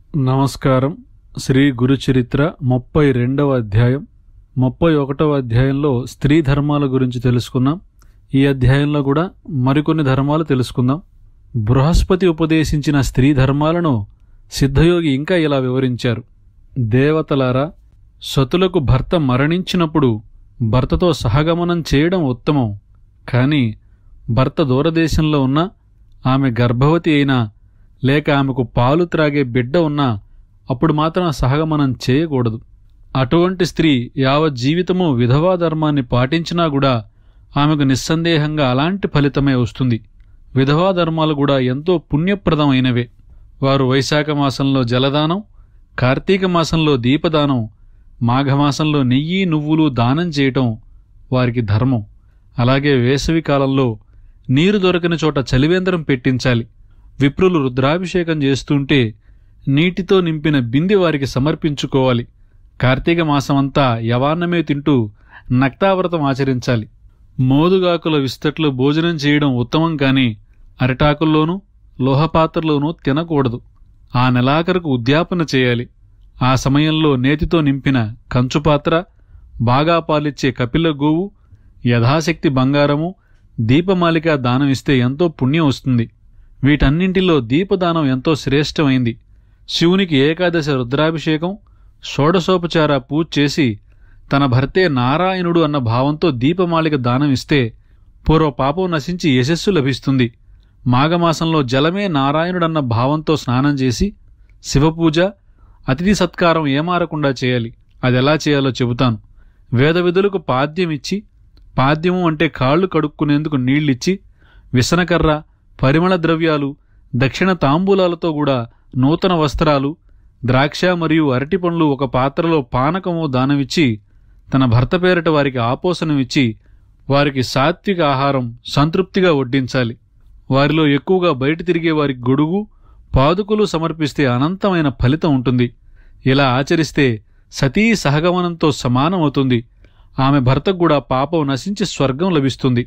నమస్కారం శ్రీ గురుచరిత్ర ముప్పై రెండవ అధ్యాయం ముప్పై ఒకటవ అధ్యాయంలో స్త్రీ ధర్మాల గురించి తెలుసుకున్నాం ఈ అధ్యాయంలో కూడా మరికొన్ని ధర్మాలు తెలుసుకుందాం బృహస్పతి ఉపదేశించిన స్త్రీ ధర్మాలను సిద్ధయోగి ఇంకా ఇలా వివరించారు దేవతలారా సతులకు భర్త మరణించినప్పుడు భర్తతో సహగమనం చేయడం ఉత్తమం కానీ భర్త దూరదేశంలో ఉన్నా ఆమె గర్భవతి అయినా లేక ఆమెకు పాలు త్రాగే బిడ్డ ఉన్నా అప్పుడు మాత్రం సహగమనం చేయకూడదు అటువంటి స్త్రీ యావత్ జీవితము విధవా ధర్మాన్ని పాటించినా కూడా ఆమెకు నిస్సందేహంగా అలాంటి ఫలితమే వస్తుంది విధవా ధర్మాలు కూడా ఎంతో పుణ్యప్రదమైనవే వారు వైశాఖ మాసంలో జలదానం కార్తీక మాసంలో దీపదానం మాఘమాసంలో నెయ్యి నువ్వులు దానం చేయటం వారికి ధర్మం అలాగే వేసవి కాలంలో నీరు దొరకని చోట చలివేంద్రం పెట్టించాలి విప్రులు రుద్రాభిషేకం చేస్తుంటే నీటితో నింపిన బిందె వారికి సమర్పించుకోవాలి కార్తీక మాసమంతా యవాన్నమే తింటూ నక్తావ్రతం ఆచరించాలి మోదుగాకుల విస్తట్లో భోజనం చేయడం ఉత్తమం కానీ అరిటాకుల్లోనూ లోహపాత్రలోనూ తినకూడదు ఆ నెలాఖరుకు ఉద్యాపన చేయాలి ఆ సమయంలో నేతితో నింపిన కంచుపాత్ర బాగా పాలిచ్చే కపిల గోవు యథాశక్తి బంగారము దీపమాలిక దానం ఇస్తే ఎంతో పుణ్యం వస్తుంది వీటన్నింటిలో దీపదానం ఎంతో శ్రేష్టమైంది శివునికి ఏకాదశ రుద్రాభిషేకం షోడశోపచార పూజ చేసి తన భర్తే నారాయణుడు అన్న భావంతో దీపమాలిక దానం ఇస్తే పూర్వ పాపం నశించి యశస్సు లభిస్తుంది మాఘమాసంలో జలమే నారాయణుడన్న భావంతో స్నానం చేసి శివపూజ అతిథి సత్కారం ఏమారకుండా చేయాలి అది ఎలా చేయాలో చెబుతాను వేద విధులకు పాద్యమిచ్చి పాద్యము అంటే కాళ్ళు కడుక్కునేందుకు నీళ్ళిచ్చి విసనకర్ర పరిమళ ద్రవ్యాలు దక్షిణ తాంబూలాలతో కూడా నూతన వస్త్రాలు ద్రాక్ష మరియు అరటి పండ్లు ఒక పాత్రలో పానకము దానమిచ్చి తన భర్త పేరిట వారికి ఆపోసనమిచ్చి వారికి సాత్విక ఆహారం సంతృప్తిగా వడ్డించాలి వారిలో ఎక్కువగా బయట తిరిగే వారికి గొడుగు పాదుకులు సమర్పిస్తే అనంతమైన ఫలితం ఉంటుంది ఇలా ఆచరిస్తే సతీ సహగమనంతో సమానమవుతుంది ఆమె భర్తకు కూడా పాపం నశించి స్వర్గం లభిస్తుంది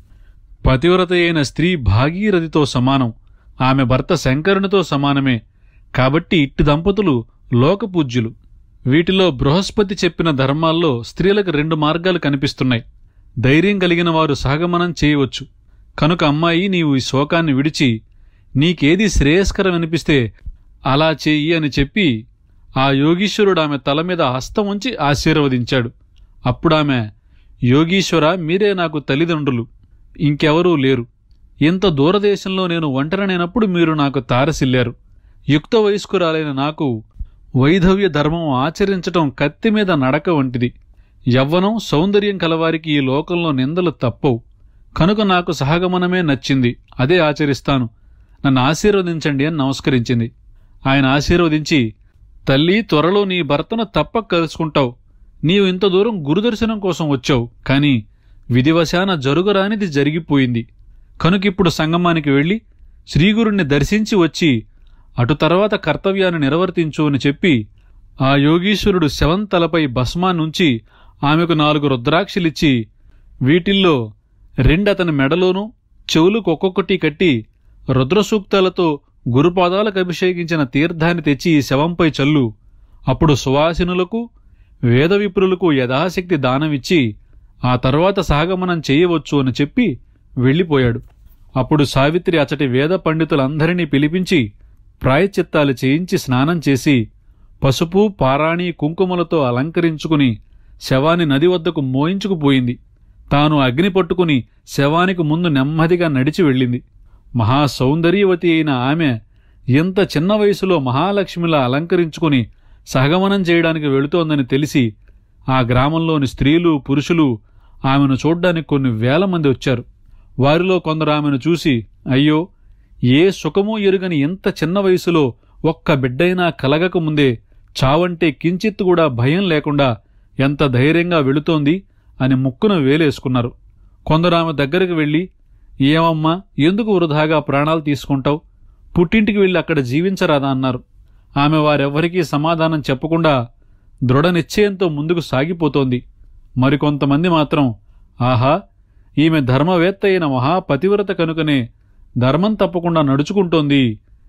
పతివ్రత అయిన స్త్రీ భాగీరథితో సమానం ఆమె భర్త శంకరునితో సమానమే కాబట్టి ఇట్టి దంపతులు లోకపూజ్యులు వీటిలో బృహస్పతి చెప్పిన ధర్మాల్లో స్త్రీలకు రెండు మార్గాలు కనిపిస్తున్నాయి ధైర్యం కలిగిన వారు సహగమనం చేయవచ్చు కనుక అమ్మాయి నీవు ఈ శోకాన్ని విడిచి నీకేది శ్రేయస్కరం అనిపిస్తే అలా చెయ్యి అని చెప్పి ఆ యోగీశ్వరుడు ఆమె తల మీద హస్తం ఉంచి ఆశీర్వదించాడు అప్పుడామె యోగీశ్వర మీరే నాకు తల్లిదండ్రులు ఇంకెవరూ లేరు ఇంత దూరదేశంలో నేను ఒంటరినైనప్పుడు మీరు నాకు తారసిల్లారు యుక్త వయస్కురాలైన నాకు వైధవ్య ధర్మం ఆచరించటం కత్తి మీద నడక వంటిది యవ్వనం సౌందర్యం కలవారికి ఈ లోకంలో నిందలు తప్పవు కనుక నాకు సహగమనమే నచ్చింది అదే ఆచరిస్తాను నన్ను ఆశీర్వదించండి అని నమస్కరించింది ఆయన ఆశీర్వదించి తల్లి త్వరలో నీ భర్తను తప్పక కలుసుకుంటావు నీవు ఇంత దూరం గురుదర్శనం కోసం వచ్చావు కానీ విధివశాన జరుగురానిది జరిగిపోయింది కనుకిప్పుడు సంగమానికి వెళ్ళి శ్రీగురుణ్ణి దర్శించి వచ్చి అటు తర్వాత కర్తవ్యాన్ని నిర్వర్తించు అని చెప్పి ఆ యోగీశ్వరుడు శవంతలపై భస్మాన్నుంచి ఆమెకు నాలుగు రుద్రాక్షలిచ్చి వీటిల్లో రెండతని మెడలోనూ చెవులకు ఒక్కొక్కటి కట్టి రుద్రసూక్తాలతో గురుపాదాలకు అభిషేకించిన తీర్థాన్ని తెచ్చి ఈ శవంపై చల్లు అప్పుడు సువాసినులకు వేదవిప్రులకు యథాశక్తి దానమిచ్చి ఆ తర్వాత సహగమనం చేయవచ్చు అని చెప్పి వెళ్ళిపోయాడు అప్పుడు సావిత్రి అచటి వేద పండితులందరినీ పిలిపించి ప్రాయచిత్తాలు చేయించి స్నానం చేసి పసుపు పారాణి కుంకుమలతో అలంకరించుకుని శవాన్ని నది వద్దకు మోయించుకుపోయింది తాను అగ్ని పట్టుకుని శవానికి ముందు నెమ్మదిగా నడిచి వెళ్ళింది మహాసౌందర్యవతి అయిన ఆమె ఎంత చిన్న వయసులో మహాలక్ష్మిలా అలంకరించుకుని సహగమనం చేయడానికి వెళుతోందని తెలిసి ఆ గ్రామంలోని స్త్రీలు పురుషులు ఆమెను చూడ్డానికి కొన్ని వేల మంది వచ్చారు వారిలో కొందరు ఆమెను చూసి అయ్యో ఏ సుఖమూ ఎరుగని ఇంత చిన్న వయసులో ఒక్క బిడ్డైనా కలగక ముందే చావంటే కించిత్తు కూడా భయం లేకుండా ఎంత ధైర్యంగా వెళుతోంది అని ముక్కున వేలేసుకున్నారు కొందరు ఆమె దగ్గరికి వెళ్ళి ఏమమ్మా ఎందుకు వృధాగా ప్రాణాలు తీసుకుంటావు పుట్టింటికి వెళ్ళి అక్కడ జీవించరాదా అన్నారు ఆమె వారెవ్వరికీ సమాధానం చెప్పకుండా దృఢ నిశ్చయంతో ముందుకు సాగిపోతోంది మరికొంతమంది మాత్రం ఆహా ఈమె ధర్మవేత్త అయిన మహాపతివ్రత కనుకనే ధర్మం తప్పకుండా నడుచుకుంటోంది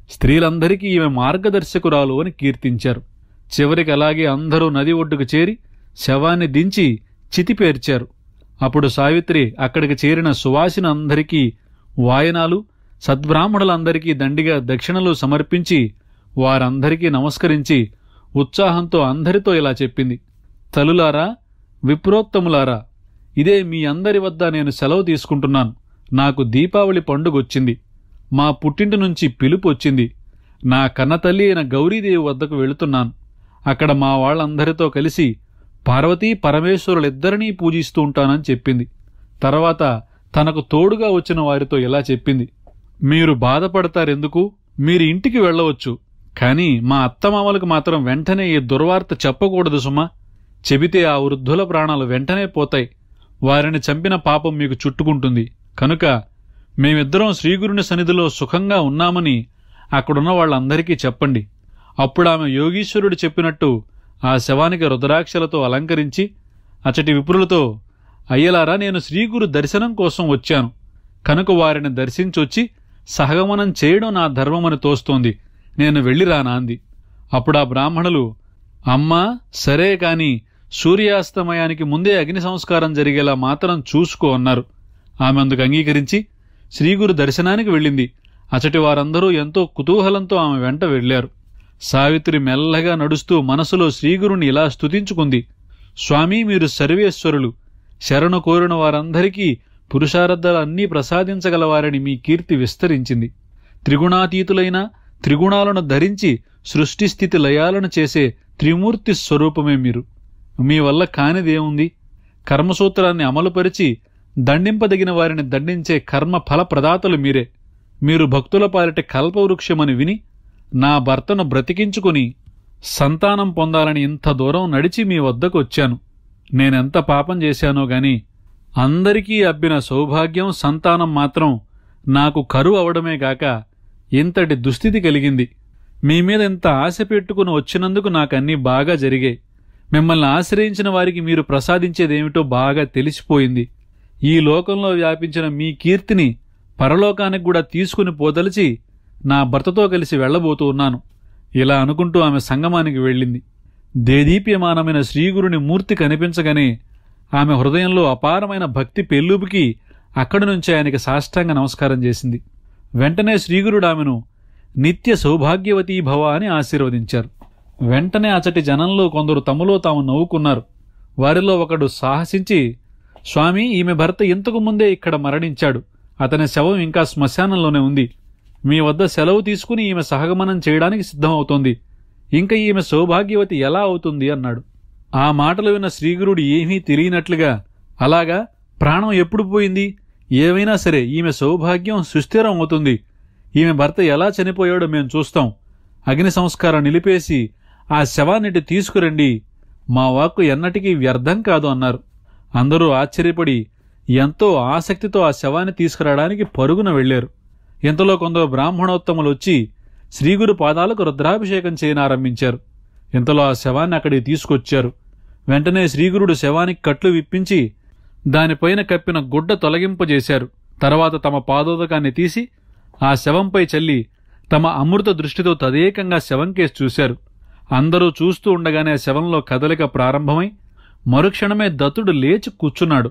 స్త్రీలందరికీ ఈమె మార్గదర్శకురాలు అని కీర్తించారు చివరికి అలాగే అందరూ నది ఒడ్డుకు చేరి శవాన్ని దించి చితిపేర్చారు అప్పుడు సావిత్రి అక్కడికి చేరిన సువాసిన అందరికీ వాయనాలు సద్బ్రాహ్మణులందరికీ దండిగా దక్షిణలు సమర్పించి వారందరికీ నమస్కరించి ఉత్సాహంతో అందరితో ఇలా చెప్పింది తలులారా విప్రోత్తములారా ఇదే మీ అందరి వద్ద నేను సెలవు తీసుకుంటున్నాను నాకు దీపావళి పండుగొచ్చింది మా పుట్టింటి నుంచి పిలుపు వచ్చింది నా కన్నతల్లి అయిన గౌరీదేవి వద్దకు వెళుతున్నాను అక్కడ మా వాళ్ళందరితో కలిసి పార్వతీ పరమేశ్వరులిద్దరినీ పూజిస్తూ ఉంటానని చెప్పింది తర్వాత తనకు తోడుగా వచ్చిన వారితో ఇలా చెప్పింది మీరు బాధపడతారెందుకు మీరు ఇంటికి వెళ్ళవచ్చు కానీ మా అత్తమామలకు మాత్రం వెంటనే ఈ దుర్వార్త చెప్పకూడదు సుమా చెబితే ఆ వృద్ధుల ప్రాణాలు వెంటనే పోతాయి వారిని చంపిన పాపం మీకు చుట్టుకుంటుంది కనుక మేమిద్దరం శ్రీగురుని సన్నిధిలో సుఖంగా ఉన్నామని అక్కడున్న వాళ్ళందరికీ చెప్పండి అప్పుడు ఆమె యోగీశ్వరుడు చెప్పినట్టు ఆ శవానికి రుద్రాక్షలతో అలంకరించి అచటి విపురులతో అయ్యలారా నేను శ్రీగురు దర్శనం కోసం వచ్చాను కనుక వారిని దర్శించొచ్చి సహగమనం చేయడం నా ధర్మమని తోస్తోంది నేను వెళ్ళిరానా అంది అప్పుడు ఆ బ్రాహ్మణులు అమ్మా సరే కాని సూర్యాస్తమయానికి ముందే అగ్ని సంస్కారం జరిగేలా మాత్రం చూసుకో అన్నారు ఆమె అందుకు అంగీకరించి శ్రీగురు దర్శనానికి వెళ్ళింది అచటి వారందరూ ఎంతో కుతూహలంతో ఆమె వెంట వెళ్లారు సావిత్రి మెల్లగా నడుస్తూ మనసులో శ్రీగురుని ఇలా స్తుతించుకుంది స్వామి మీరు సర్వేశ్వరులు శరణు కోరిన వారందరికీ పురుషార్థాలన్నీ ప్రసాదించగలవారని మీ కీర్తి విస్తరించింది త్రిగుణాతీతులైన త్రిగుణాలను ధరించి సృష్టిస్థితి లయాలను చేసే త్రిమూర్తి స్వరూపమే మీరు మీ వల్ల కానిదేముంది కర్మసూత్రాన్ని అమలుపరిచి దండింపదగిన వారిని దండించే కర్మ ఫల ప్రదాతలు మీరే మీరు భక్తుల పాలిట కల్పవృక్షమని విని నా భర్తను బ్రతికించుకుని సంతానం పొందాలని ఇంత దూరం నడిచి మీ వద్దకు వచ్చాను నేనెంత పాపం చేశానో గాని అందరికీ అబ్బిన సౌభాగ్యం సంతానం మాత్రం నాకు కరువు అవడమే గాక ఇంతటి దుస్థితి కలిగింది మీ మీద ఇంత ఆశ పెట్టుకుని వచ్చినందుకు నాకన్నీ బాగా జరిగాయి మిమ్మల్ని ఆశ్రయించిన వారికి మీరు ప్రసాదించేదేమిటో బాగా తెలిసిపోయింది ఈ లోకంలో వ్యాపించిన మీ కీర్తిని పరలోకానికి కూడా తీసుకుని పోదలిచి నా భర్తతో కలిసి వెళ్ళబోతూ ఉన్నాను ఇలా అనుకుంటూ ఆమె సంగమానికి వెళ్ళింది దేదీప్యమానమైన శ్రీగురుని మూర్తి కనిపించగానే ఆమె హృదయంలో అపారమైన భక్తి పెళ్ళుబుకి అక్కడి నుంచి ఆయనకి సాష్టాంగ నమస్కారం చేసింది వెంటనే శ్రీగురుడు ఆమెను నిత్య సౌభాగ్యవతీ భవ అని ఆశీర్వదించారు వెంటనే అచటి జనంలో కొందరు తమలో తాము నవ్వుకున్నారు వారిలో ఒకడు సాహసించి స్వామి ఈమె భర్త ఇంతకు ముందే ఇక్కడ మరణించాడు అతని శవం ఇంకా శ్మశానంలోనే ఉంది మీ వద్ద సెలవు తీసుకుని ఈమె సహగమనం చేయడానికి సిద్ధమవుతోంది ఇంకా ఈమె సౌభాగ్యవతి ఎలా అవుతుంది అన్నాడు ఆ మాటలు విన్న శ్రీగురుడు ఏమీ తెలియనట్లుగా అలాగా ప్రాణం ఎప్పుడు పోయింది ఏమైనా సరే ఈమె సౌభాగ్యం సుస్థిరం అవుతుంది ఈమె భర్త ఎలా చనిపోయాడో మేము చూస్తాం అగ్ని సంస్కారం నిలిపేసి ఆ శవాన్నిటి తీసుకురండి మా వాక్కు ఎన్నటికీ వ్యర్థం కాదు అన్నారు అందరూ ఆశ్చర్యపడి ఎంతో ఆసక్తితో ఆ శవాన్ని తీసుకురావడానికి పరుగున వెళ్లారు ఇంతలో కొందరు బ్రాహ్మణోత్తములు వచ్చి శ్రీగురు పాదాలకు రుద్రాభిషేకం చేయనారంభించారు ఇంతలో ఆ శవాన్ని అక్కడికి తీసుకొచ్చారు వెంటనే శ్రీగురుడు శవానికి కట్లు విప్పించి దానిపైన కప్పిన గుడ్డ తొలగింపజేశారు తర్వాత తమ పాదోదకాన్ని తీసి ఆ శవంపై చల్లి తమ అమృత దృష్టితో తదేకంగా శవంకేసి చూశారు అందరూ చూస్తూ ఉండగానే ఆ శవంలో కదలిక ప్రారంభమై మరుక్షణమే దత్తుడు లేచి కూర్చున్నాడు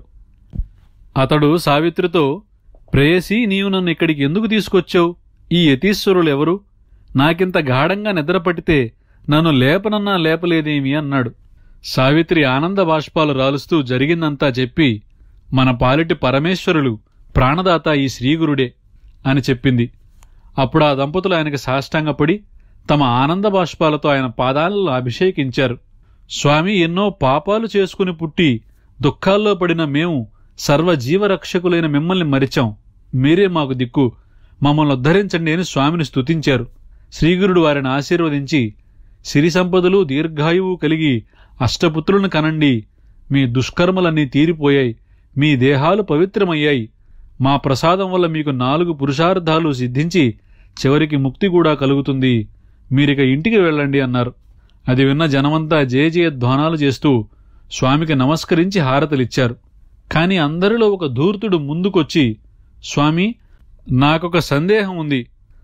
అతడు సావిత్రితో ప్రేయసి నీవు నన్ను ఇక్కడికి ఎందుకు తీసుకొచ్చావు ఈ యతీశ్వరులు ఎవరు నాకింత గాఢంగా నిద్రపట్టితే నన్ను లేపనన్నా లేపలేదేమి అన్నాడు సావిత్రి ఆనంద బాష్పాలు రాలుస్తూ జరిగిందంతా చెప్పి మన పాలిటి పరమేశ్వరులు ప్రాణదాత ఈ శ్రీగురుడే అని చెప్పింది అప్పుడు ఆ దంపతులు ఆయనకి సాష్టాంగపడి తమ ఆనంద బాష్పాలతో ఆయన పాదాలను అభిషేకించారు స్వామి ఎన్నో పాపాలు చేసుకుని పుట్టి దుఃఖాల్లో పడిన మేము సర్వజీవరక్షకులైన మిమ్మల్ని మరిచాం మీరే మాకు దిక్కు మమ్మల్ని ఉద్ధరించండి అని స్వామిని స్తుతించారు శ్రీగురుడు వారిని ఆశీర్వదించి సిరి సంపదలు దీర్ఘాయువు కలిగి అష్టపుత్రులను కనండి మీ దుష్కర్మలన్నీ తీరిపోయాయి మీ దేహాలు పవిత్రమయ్యాయి మా ప్రసాదం వల్ల మీకు నాలుగు పురుషార్థాలు సిద్ధించి చివరికి ముక్తి కూడా కలుగుతుంది మీరిక ఇంటికి వెళ్ళండి అన్నారు అది విన్న జనమంతా జయ జయ ధ్వానాలు చేస్తూ స్వామికి నమస్కరించి హారతలిచ్చారు కాని అందరిలో ఒక ధూర్తుడు ముందుకొచ్చి స్వామి నాకొక సందేహం ఉంది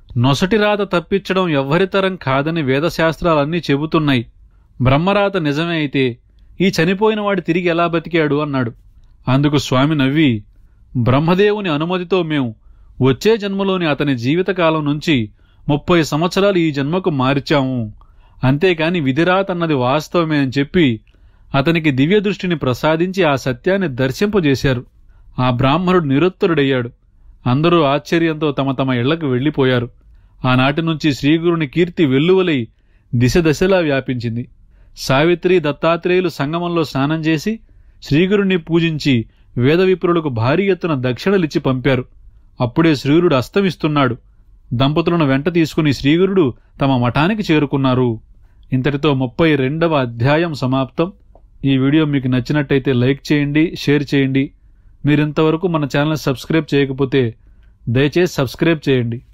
నొసటి రాత తప్పించడం ఎవ్వరితరం కాదని వేదశాస్త్రాలన్నీ చెబుతున్నాయి బ్రహ్మరాత నిజమే అయితే ఈ చనిపోయిన వాడు తిరిగి ఎలా బతికాడు అన్నాడు అందుకు స్వామి నవ్వి బ్రహ్మదేవుని అనుమతితో మేము వచ్చే జన్మలోని అతని జీవితకాలం నుంచి ముప్పై సంవత్సరాలు ఈ జన్మకు మార్చాము అంతేకాని విధిరాతన్నది వాస్తవమే అని చెప్పి అతనికి దివ్య దృష్టిని ప్రసాదించి ఆ సత్యాన్ని దర్శింపజేశారు ఆ బ్రాహ్మణుడు నిరుత్తరుడయ్యాడు అందరూ ఆశ్చర్యంతో తమ తమ ఇళ్లకు వెళ్లిపోయారు ఆనాటి నుంచి శ్రీగురుని కీర్తి వెల్లువలై దిశ దశలా వ్యాపించింది సావిత్రి దత్తాత్రేయులు సంగమంలో స్నానం చేసి శ్రీగురుని పూజించి వేద విప్రులకు భారీ ఎత్తున దక్షిణలిచ్చి పంపారు అప్పుడే శ్రీగురుడు అస్తమిస్తున్నాడు దంపతులను వెంట తీసుకుని శ్రీగురుడు తమ మఠానికి చేరుకున్నారు ఇంతటితో ముప్పై రెండవ అధ్యాయం సమాప్తం ఈ వీడియో మీకు నచ్చినట్టయితే లైక్ చేయండి షేర్ చేయండి మీరింతవరకు మన ఛానల్ సబ్స్క్రైబ్ చేయకపోతే దయచేసి సబ్స్క్రైబ్ చేయండి